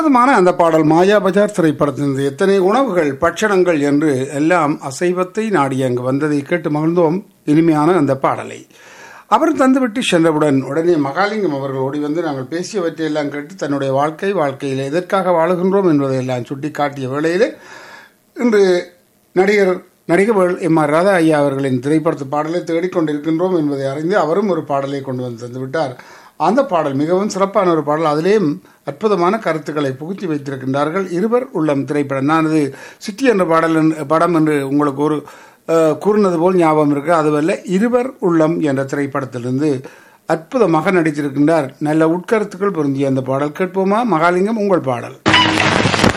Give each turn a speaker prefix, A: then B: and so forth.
A: அற்புதமான அந்த பாடல் மாயா பஜார் திரைப்படத்திலிருந்து எத்தனை உணவுகள் பட்சணங்கள் என்று எல்லாம் அசைவத்தை நாடி அங்கு வந்ததை கேட்டு மகிழ்ந்தோம் இனிமையான அந்த பாடலை அவர் தந்துவிட்டு சென்றவுடன் உடனே மகாலிங்கம் அவர்கள் ஓடி வந்து நாங்கள் பேசியவற்றையெல்லாம் கேட்டு தன்னுடைய வாழ்க்கை வாழ்க்கையில் எதற்காக வாழுகின்றோம் என்பதையெல்லாம் சுட்டி காட்டிய வேளையிலே இன்று நடிகர் நடிகர் எம் ஆர் ராதா ஐயா அவர்களின் திரைப்படத்து பாடலை தேடிக்கொண்டிருக்கின்றோம் என்பதை அறிந்து அவரும் ஒரு பாடலை கொண்டு வந்து தந்துவிட்டார் அந்த பாடல் மிகவும் சிறப்பான ஒரு பாடல் அதிலேயும் அற்புதமான கருத்துக்களை புகுத்தி வைத்திருக்கின்றார்கள் இருவர் உள்ளம் திரைப்படம் நான் அது சிட்டி என்ற பாடல் என்று- படம் என்று உங்களுக்கு ஒரு அஹ், கூறினது போல் ஞாபகம் இருக்கு அதுவல்ல இருவர் உள்ளம் என்ற திரைப்படத்திலிருந்து அற்புதமாக நடித்திருக்கின்றார் நல்ல உட்கருத்துக்கள் பொருந்திய அந்த பாடல் கேட்போமா மகாலிங்கம் உங்கள் பாடல்